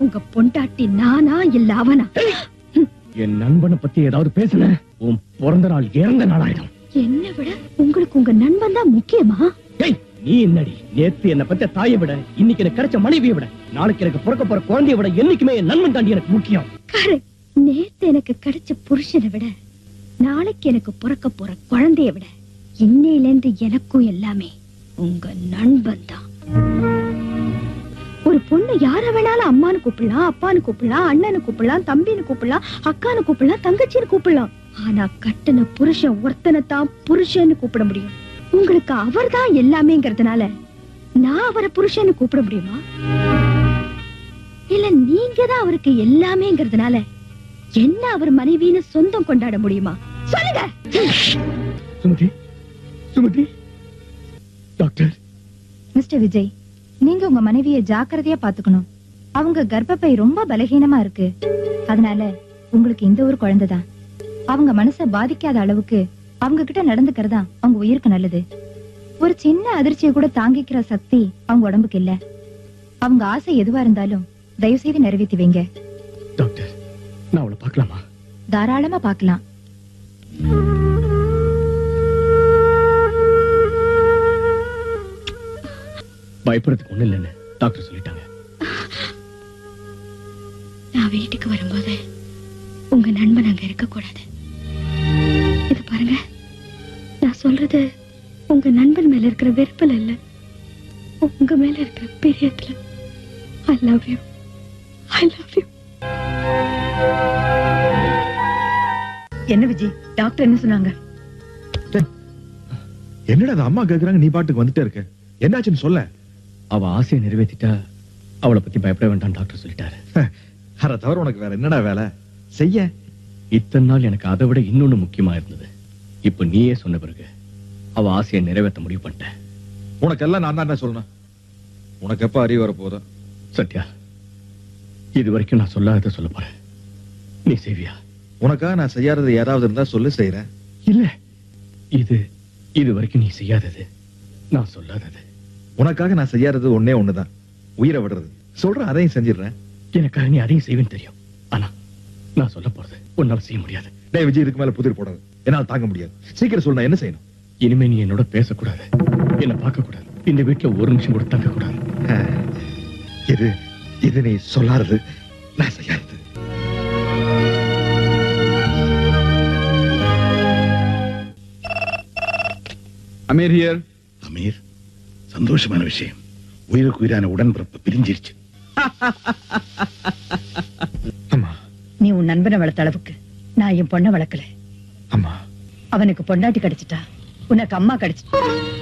உங்க பொண்டாட்டி நானா இல்ல அவனா என் நண்பனை பத்தி ஏதாவது பேசுன உன் பிறந்த நாள் இறந்த நாளாயிடும் என்னை விட உங்களுக்கு உங்க நண்பன் தான் முக்கியமா ஏய் நீ என்னடி நேத்து என்ன பத்த தாயை விட இன்னைக்கு எனக்கு கிடைச்ச மனைவியை விட நாளைக்கு எனக்கு பிறக்க போற குழந்தைய விட என்னைக்குமே என் நண்பன் தாண்டி எனக்கு முக்கியம் கரெக்ட் நேத்து எனக்கு கிடைச்ச புருஷனை விட நாளைக்கு எனக்கு பிறக்க போற குழந்தைய விட இன்னையில இருந்து எனக்கும் எல்லாமே உங்க நண்பன் தான் ஒரு பொண்ணு யார வேணாலும் அம்மான்னு கூப்பிடலாம் அப்பான்னு கூப்பிடலாம் அண்ணனு கூப்பிடலாம் தம்பின்னு கூப்பிடலாம் அக்கான்னு கூப்பிடலாம் தங்கச்சின்னு கூப்பிடலாம் ஆனா கட்டுன புருஷன் ஒருத்தனை தான் புருஷன்னு கூப்பிட முடியும் உங்களுக்கு அவர்தான் எல்லாமேங்கிறதுனால நான் அவரை புருஷன்னு கூப்பிட முடியுமா இல்ல நீங்க தான் அவருக்கு எல்லாமேங்கிறதுனால என்ன அவர் மனைவின்னு சொந்தம் கொண்டாட முடியுமா சொல்லுங்க சுமதி சுமதி டாக்டர் மிஸ்டர் விஜய் நீங்க உங்க மனைவிய ஜாக்கிரதையா பாத்துக்கணும் அவங்க கர்ப்பப்பை ரொம்ப பலகீனமா இருக்கு அதனால உங்களுக்கு இந்த ஒரு குழந்தைதான் அவங்க மனச பாதிக்காத அளவுக்கு அவங்க கிட்ட நடந்துக்கிறதா அவங்க உயிருக்கு நல்லது ஒரு சின்ன அதிர்ச்சியை கூட தாங்கிக்கிற சக்தி அவங்க உடம்புக்கு இல்ல அவங்க ஆசை எதுவா இருந்தாலும் தயவு செய்து நிறைவேத்தி வைங்க டாக்டர் நான் அவளை பார்க்கலாமா தாராளமா பார்க்கலாம் பயப்படுறதுக்கு ஒண்ணு இல்லைன்னு டாக்டர் சொல்லிட்டாங்க நான் வீட்டுக்கு வரும்போது உங்க நண்பன் அங்க இருக்க கூடாது இது பாருங்க நான் சொல்றது உங்க நண்பன் மேல இருக்கிற வெறுப்புல இல்ல உங்க மேல இருக்கிற பிரியத்துல I love you I love you என்ன விஜய் டாக்டர் என்ன சொன்னாங்க என்னடா அது அம்மா கேக்குறாங்க நீ பாட்டுக்கு வந்துட்டே இருக்க என்னாச்சுன்னு சொல்ல அவ ஆசையை நிறைவேத்திட்டா அவளை பத்தி பயப்பட வேண்டாம் டாக்டர் சொல்லிட்டாரு அத தவிர உனக்கு வேற என்னடா வேலை செய்ய இத்தனை நாள் எனக்கு அதை விட இன்னொன்னு முக்கியமா இருந்தது இப்ப நீயே சொன்ன பிறகு அவ ஆசையை நிறைவேற்ற முடிவு பண்ணிட்டேன் உனக்கெல்லாம் நான் தான் என்ன சொல்லணும் உனக்கு எப்ப அறிவு வர போதோ சத்யா இது வரைக்கும் நான் சொல்லாததை சொல்ல போறேன் நீ செய்வியா உனக்காக நான் செய்யாதது யாராவது இருந்தா சொல்லு செய்யறேன் இல்ல இது இது வரைக்கும் நீ செய்யாதது நான் சொல்லாதது உனக்காக நான் செய்யாதது ஒண்ணே ஒண்ணுதான் உயிரை விடுறது சொல்றேன் அதையும் செஞ்சிடுறேன் எனக்காக நீ அதையும் செய்வேன்னு தெரியும் ஆனா நான் சொல்ல போறது உன்னால செய்ய முடியாது டேய் விஜய் இதுக்கு மேல புதிர் போடாது என்னால தாங்க முடியாது சீக்கிரம் சொல்லு நான் என்ன செய்யணும் இனிமே நீ என்னோட பேசக்கூடாது என்ன பார்க்க கூடாது இந்த வீட்டுல ஒரு நிமிஷம் கூட தங்க கூடாது இது இது நீ சொல்லாதது நான் செய்யாதது அமீர் ஹியர் அமீர் சந்தோஷமான விஷயம் உயிருக்கு உயிரான உடன்பிறப்பு பிரிஞ்சிருச்சு அம்மா நீ உன் நண்பனை வளர்த்த அளவுக்கு நான் என் பொண்ணை வளர்க்கல அம்மா அவனுக்கு பொண்டாட்டி கிடைச்சிட்டா உனக்கு அம்மா கிடைச்சிட்டா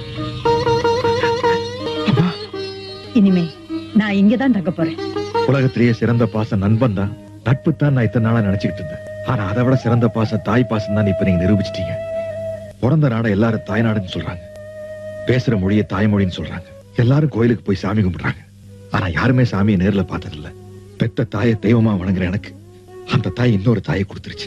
இனிமே நான் இங்கதான் தங்க போறேன் உலகத்திலேயே சிறந்த பாசம் நண்பன் தான் நட்பு தான் நான் இத்தனை நாளா நினைச்சுக்கிட்டு இருந்தேன் ஆனா அதை விட சிறந்த பாசம் தாய் பாசம் தான் இப்ப நீங்க நிரூபிச்சிட்டீங்க பிறந்த நாட எல்லாரும் தாய்நாடுன்னு சொல்றாங்க பேசுற மொழியை தாய்மொழின்னு சொல்றாங்க எல்லாரும் கோயிலுக்கு போய் சாமி கும்பிடுறாங்க ஆனா யாருமே சாமியை நேர்ல பார்த்ததில்ல பெத்த தாயை தெய்வமா வணங்குற எனக்கு அந்த தாய் இன்னொரு தாயை கொடுத்துருச்சு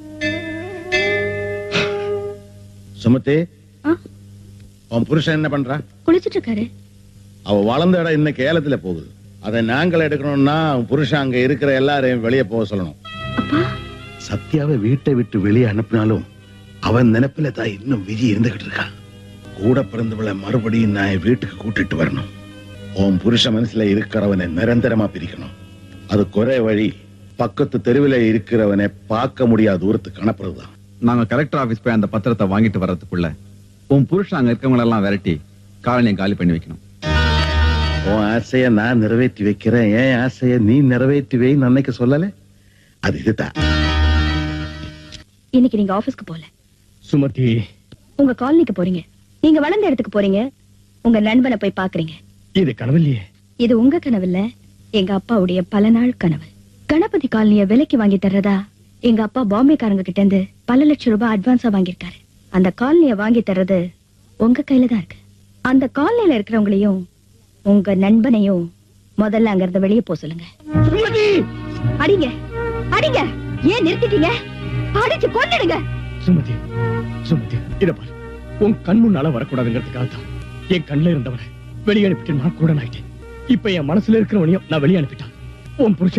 சுமதி ஆ? உன் புருஷன் என்ன பண்றா குளிச்சிட்டு இருக்காரு அவ வளர்ந்த இடம் இன்னைக்கு ஏலத்துல போகுது அதை நாங்கள் எடுக்கணும்னா உன் புருஷன் அங்க இருக்கிற எல்லாரையும் வெளியே போக சொல்லணும் அப்பா சத்யாவை வீட்டை விட்டு வெளியே அனுப்பினாலும் அவன் நினைப்பில தான் இன்னும் விதி இருந்துகிட்டு இருக்கான் கூட பிறந்தவளை மறுபடியும் நான் என் வீட்டுக்கு கூட்டிட்டு வரணும் உன் புருஷ மனசுல இருக்கிறவனை நிரந்தரமா பிரிக்கணும் அது குறை வழி பக்கத்து தெருவில் இருக்கிறவனை பார்க்க முடியாத தூரத்துக்கு அனுப்புறதுதான் நாங்க கலெக்டர் ஆபீஸ் போய் அந்த பத்திரத்தை வாங்கிட்டு வர்றதுக்குள்ள உன் புருஷன் அங்க இருக்கவங்க எல்லாம் விரட்டி காலனியை காலி பண்ணி வைக்கணும் உன் ஆசைய நான் நிறைவேற்றி வைக்கிறேன் ஏன் ஆசைய நீ நிறைவேற்றி வைன்னு அன்னைக்கு சொல்லல அது இதுதான் இன்னைக்கு நீங்க ஆபீஸ்க்கு போல சுமதி உங்க காலனிக்கு போறீங்க நீங்க வளர்ந்த இடத்துக்கு போறீங்க உங்க நண்பனை போய் பாக்குறீங்க இது கனவில்லையே இது உங்க கனவு இல்ல எங்க அப்பாவுடைய பல நாள் கனவு கணபதி காலனிய விலைக்கு வாங்கி தர்றதா எங்க அப்பா பாம்பேக்காரங்க கிட்ட இருந்து பல லட்சம் ரூபாய் அட்வான்ஸா வாங்கியிருக்காரு அந்த காலனிய வாங்கி தர்றது உங்க கையில தான் இருக்கு அந்த காலனில இருக்கிறவங்களையும் உங்க நண்பனையும் முதல்ல அங்க இருந்து வெளியே போக சொல்லுங்க அடிங்க அடிங்க ஏன் நிறுத்திட்டீங்க அடிச்சு கொன்னுடுங்க சுமதி சுமதி இத பாரு உன் கண் முன்னால வரக்கூடாதுங்கிறதுக்காக தான் என் கண்ணுல இருந்தவனை வெளியே அனுப்பிட்டு நான் கூட ஆயிட்டேன் இப்ப என் மனசுல இருக்கிறவனையும் நான் வெளியே அனுப்பிட்டான் உன் புருஷன்